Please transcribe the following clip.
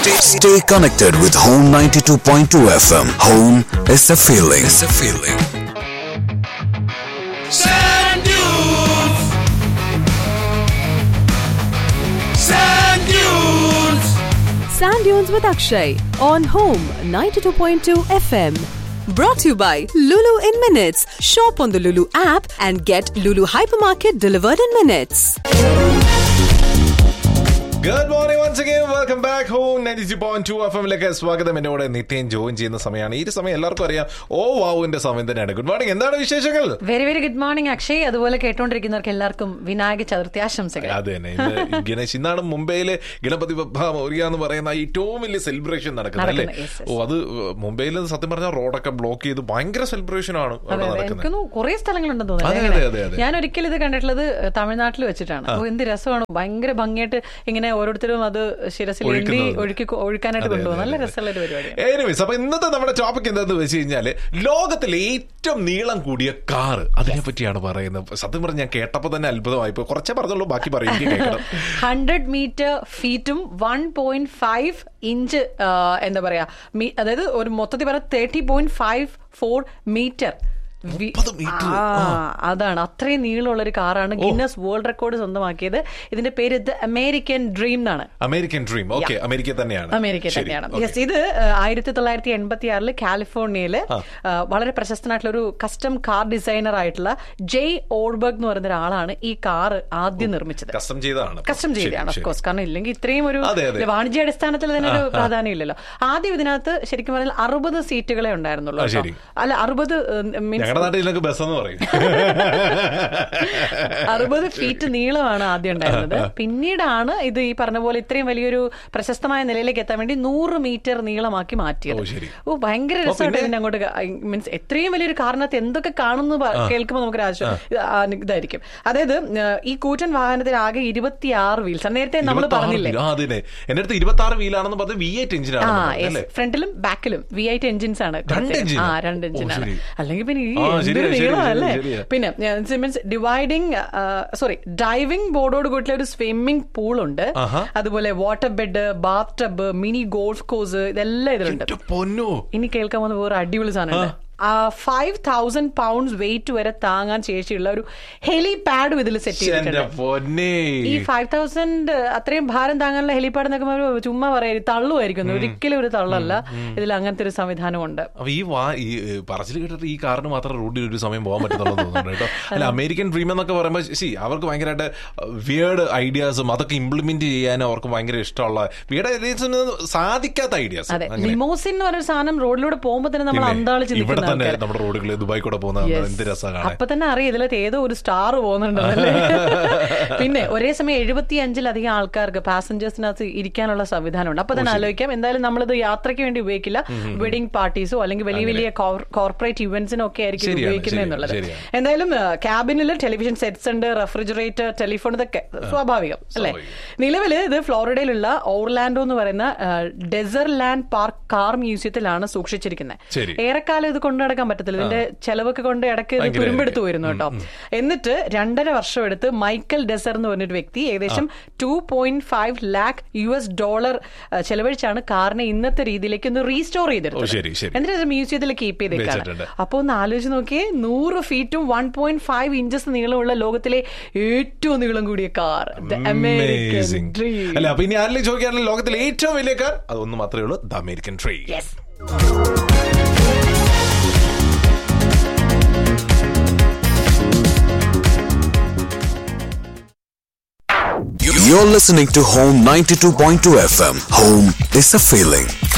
Stay, stay connected with Home 92.2 FM. Home is a feeling. Is a feeling. Sand dunes. Sand dunes. Sand Dunes with Akshay on Home 92.2 FM. Brought to you by Lulu in Minutes. Shop on the Lulu app and get Lulu Hypermarket delivered in minutes. Good morning once again welcome back home ninety point two F എമ്മിലേക്ക് സ്വാഗതം എന്റെ കൂടെ നിത്യം join ചെയ്യുന്ന സമയമാണ് ഈ ഒരു സമയം എല്ലാവർക്കും അറിയാം ഓ വാവുവിന്റെ സമയം തന്നെയാണ് ഗുഡ് മോർണിംഗ് എന്താണ് വിശേഷങ്ങൾ very very good morning Akshay അതുപോലെ കേട്ടോണ്ടിരിക്കുന്നവർക്ക് എല്ലാവർക്കും വിനായക ചതുർത്ഥി ആശംസകൾ അത് തന്നെ ഇന്ന് ഗണേശ് ഇന്നാണ് മുംബൈയില് ഗണപതി ബപ്പ മൗര്യ എന്ന് പറയുന്ന ഏറ്റവും വലിയ സെലിബ്രേഷൻ നടക്കുന്നത് അല്ലേ നടക്കുന്നത്, yes, yes. ഓ അത് മുംബൈയിൽ സത്യം പറഞ്ഞാൽ റോഡൊക്കെ ബ്ലോക്ക് ചെയ്ത് ഭയങ്കര സെലിബ്രേഷൻ ആണ് അതെ അവിടെ അതെ നടക്കുന്നത് എനിക്കൊന്നും കുറെ സ്ഥലങ്ങളുണ്ടെന്ന് അതെ, തോന്നുന്നു അതെ, അങ്ങനെ. അതെ, അതെ. ഞാൻ ഒരിക്കലും ഇത് കണ്ടിട്ടുള്ളത് തമിഴ്നാട്ടിൽ വെച്ചിട്ടാണ് ഓ എന്ത് രസമാണ് ഭയങ്കര ഭംഗിയായിട്ട് ഇങ്ങനെ ഓരോരുത്തരും അത് ശിരസിൽ എഴുതി ഒഴുക്കുന്നത്. ഒഴുക്കി ഒഴുക്കാനായിട്ട് അതെ, കൊണ്ടുപോകും അതെ, നല്ല അതെ. രസമുള്ള ഒരു പരിപാടിയാണ് എനിവേസ് അപ്പൊ ഇന്നത്തെ നമ്മുടെ ടോപ്പിക് എന്താന്ന് വെച്ച് കഴിഞ്ഞാല് ലോകത്തിലെ ഏറ്റവും നീളം കൂടിയ കാറ് അതിനെ പറ്റിയാണ് പറയുന്നത് സത്യം പറഞ്ഞ ഞാൻ കേട്ടപ്പോ തന്നെ അത്ഭുതമായി പോയി കുറച്ചേ പറഞ്ഞുള്ളൂ ബാക്കി പറയും എനിക്ക് കേൾക്കണം ഹൺഡ്രഡ് മീറ്റർ ഫീറ്റും വൺ പോയിന്റ് ഫൈവ് ഇഞ്ച് എന്താ പറയാ മീ- അതായത് ഒരു മൊത്തത്തിൽ പറയാം thirty point five four metre മുപ്പത് meter. അതാണ് അത്രയും നീളമുള്ള ഒരു കാറാണ് ഗിന്നസ് വേൾഡ് റെക്കോർഡ് സ്വന്തമാക്കിയത് ഇതിന്റെ പേര് ദ അമേരിക്കൻ ഡ്രീം എന്നാണ് അമേരിക്കൻ ഡ്രീം ഓക്കെ അമേരിക്ക തന്നെയാണ് അമേരിക്ക ശരി, തന്നെയാണ് okay. യെസ് ഇത് ആയിരത്തി തൊള്ളായിരത്തി എൺപത്തി ആറില് കാലിഫോർണിയയില് ആ, വളരെ പ്രശസ്തനായിട്ടുള്ള ഒരു കസ്റ്റം കാർ ഡിസൈനർ ആയിട്ടുള്ള ജെയ് ഓർബർഗ് എന്ന് പറയുന്ന ഒരാളാണ് ഈ കാർ ആദ്യം നിർമ്മിച്ചത് കസ്റ്റം ചെയ്തതാണ് കസ്റ്റം ചെയ്തതാണ് ഓഫ് കോഴ്സ് കാരണം ഇല്ലെങ്കിൽ ഇത്രയും ഒരു അതെ, അതെ. വാണിജ്യ അടിസ്ഥാനത്തിൽ തന്നെ ഒരു പ്രാധാന്യം ഇല്ലല്ലോ ആദ്യം ഇതിനകത്ത് ശരിക്കും പറഞ്ഞാൽ അറുപത് സീറ്റുകളെ ഉണ്ടായിരുന്നുള്ളൂ ആ, കേട്ടോ. ശരി. അല്ല അറുപത് മീൻസ് ഞങ്ങളുടെ നാട്ടിൽ ഇതിനൊക്കെ ബസ് എന്ന് പറയും അറുപത് ഫീറ്റ് നീളമാണ് ആദ്യം ഉണ്ടായിരുന്നത് പിന്നീടാണ് ഇത് ഈ പറഞ്ഞ പോലെ ഇത്രയും വലിയൊരു പ്രശസ്തമായ നിലയിലേക്ക് എത്താൻ വേണ്ടി നൂറ് മീറ്റർ നീളമാക്കി മാറ്റിയത് ഓ, ശരി. ഓ ഭയങ്കര ഓ, രസമായിട്ട് പിന്നെ? ഇതിനെ അങ്ങോട്ട് മീൻസ് എത്രയും വലിയൊരു കാരണത്ത് എന്തൊക്കെ കാണുന്നു പ- കേൾക്കുമ്പോൾ നമുക്ക് ഇതായിരിക്കും അതായത് ആ, ഈ കൂറ്റൻ വാഹനത്തിന് ആകെ ഇരുപത്തിയാറ് വീൽസ് നേരത്തെ നമ്മൾ 26 പറഞ്ഞില്ലേ ആ, അതിനെ എന്റെ അടുത്ത് ഇരുപത്തി ആറ് വീലാണെന്ന് പറഞ്ഞത് വി എയ്റ്റ് ആ എഞ്ചിനാണ് അല്ലേ ഫ്രണ്ടിലും ബാക്കിലും വി ഐറ്റ് എഞ്ചിൻസ് ആണ് രണ്ട് കൊടുത്തത്. engine? ആ രണ്ട് ഓ, എഞ്ചിനാണ് ശരി. അല്ലെങ്കിൽ പിന്നെ ഈ ആ, ശരിയാ, എന്തൊരു ശരിയാ, നീളമല്ലേ ശരിയാ. പിന്നെ മീൻസ് ഡിവൈഡിങ് സോറി ഡൈവിംഗ് ബോർഡോട് കൂട്ടിയ ഒരു സ്വിമ്മിംഗ് പൂൾ ഉണ്ട് ആഹാ. അതുപോലെ water bed bathtub mini golf course ഇതെല്ലാം ഇതിലുണ്ട് എന്റെ പൊന്നോ ഇനി കേൾക്കാൻ വന്ന വേറെ അടിപൊളി സാധനം ഫൈവ് തൗസൻഡ് പൗണ്ട്സ് വെയിറ്റ് വരെ താങ്ങാൻ ശേഷിയുള്ള ഒരു ഹെലിപാഡും ഇതിൽ സെറ്റ് എന്റെ ചെയ്തിട്ടുണ്ട് പൊന്നേ ഈ ഫൈവ് തൗസൻഡ് അത്രയും ഭാരം താങ്ങാനുള്ള ഹെലിപാഡ് എന്നൊക്കെ പറയുമ്പോൾ ചുമ്മാ പറയാം തള്ളുമായിരിക്കുന്നു ഒരിക്കലും ഒരു തള്ളല്ല ഇതിൽ അങ്ങനത്തെ ഒരു സംവിധാനമുണ്ട് അപ്പൊ ഈ വാ ഈ ഏ, പറച്ചിൽ കേട്ടിട്ട് ഈ കാറിന് മാത്രം റോഡിൽ ഒരു സമയം പോകാൻ പറ്റുന്നുള്ളൂ തോന്നുന്നു കേട്ടോ അല്ല അമേരിക്കൻ ഡ്രീം എന്നൊക്കെ പറയുമ്പോൾ ശി അവർക്ക് ഭയങ്കരമായിട്ട് വിയേർഡ് ഐഡിയാസും അതൊക്കെ ഇംപ്ലിമെന്റ് ചെയ്യാനും അവർക്ക് ഭയങ്കര ഇഷ്ടമുള്ള വിയേർഡ് ഐഡിയാസ് സാധിക്കാത്ത ഐഡിയാസ് അതെ ലിമോസിൻ എന്ന് പറഞ്ഞ സാധനം റോഡിലൂടെ പോകുമ്പോൾ തന്നെ നമ്മൾ അന്താളിച്ച് ഇവിടെ നിൽക്കുന്ന തന്നെ ആൾക്കാര്. നമ്മുടെ റോഡുകളിൽ ദുബായ് കൂടെ പോകുന്ന Yes. എന്ത് രസമാണ് കാണാൻ അപ്പൊ തന്നെ അറിയാം ഇതിലകത്ത് ഏതോ ഒരു സ്റ്റാർ പോകുന്നുണ്ടല്ലേ പിന്നെ ഒരേ സമയം എഴുപത്തി അഞ്ചിലധികം ആൾക്കാർക്ക് പാസഞ്ചേഴ്സിനകത്ത് ഇരിക്കാനുള്ള സംവിധാനമുണ്ട് അപ്പൊ തന്നെ ആലോചിക്കാം എന്തായാലും നമ്മളിത് യാത്രയ്ക്ക് വേണ്ടി ഉപയോഗിക്കില്ല വെഡിങ് പാർട്ടീസോ അല്ലെങ്കിൽ വലിയ വലിയ കോർപ്പറേറ്റ് ഇവന്റ്സിനോ ഒക്കെ ആയിരിക്കും ഇത് ശരിയാണ്, ഉപയോഗിക്കുന്നത് ശരിയാണ്, എന്നുള്ളത് ശരിയാണ്. എന്തായാലും ക്യാബിനിൽ ടെലിവിഷൻ സെറ്റ്സ് ഉണ്ട് റെഫ്രിജറേറ്റർ ടെലിഫോൺ ഇതൊക്കെ സ്വാഭാവികം അല്ലെ നിലവിൽ ഇത് ഫ്ലോറിഡയിലുള്ള ഓർലാൻഡോ എന്ന് പറയുന്ന ഡെസർ ലാൻഡ് പാർക്ക് കാർ മ്യൂസിയത്തിലാണ് സൂക്ഷിച്ചിരിക്കുന്നത് ശരി. ഏറെക്കാലം ഇത് കൊണ്ടു നടക്കാൻ പറ്റത്തില്ല ഇതിന്റെ ചെലവൊക്കെ കൊണ്ട് ഇടയ്ക്ക് ഇത് ഭയങ്കര തുരുമ്പെടുത്ത് വരുന്നു കേട്ടോ എന്നിട്ട് രണ്ടര വർഷം എടുത്ത് മൈക്കൽ ഡെസർ എന്ന് പറഞ്ഞൊരു വ്യക്തി ഏകദേശം two point five lakh U S dollar ചെലവഴിച്ചാണ് കാറിനെ ഇന്നത്തെ രീതിയിലേക്ക് ഒന്ന് റീസ്റ്റോർ ഓ, ചെയ്തെടുത്തത് ശരി, ശരി. എന്നിട്ട് അത് മ്യൂസിയത്തിൽ കീപ്പ് ചെയ്തേക്കാണ് വെച്ചിട്ടുണ്ട്. അപ്പൊ ഒന്ന് ആലോചിച്ച് നോക്കിയേ നൂറ് ഫീറ്റും വൺ പോയിന്റ് ഫൈവ് ഇഞ്ചസ് നീളമുള്ള ലോകത്തിലെ ഏറ്റവും നീളം കൂടിയ കാർ അമേരിക്കൻ Amazing. ഡ്രീം അല്ല അപ്പൊ ഇനി ആരെങ്കിലും ചോദിക്കുകയാണെങ്കിൽ ലോകത്തിലെ ഏറ്റവും വലിയ കാർ അതൊന്ന് മാത്രമേ ഉള്ളൂ the American train yes You're listening to Home 92.2 FM. Home is a feeling.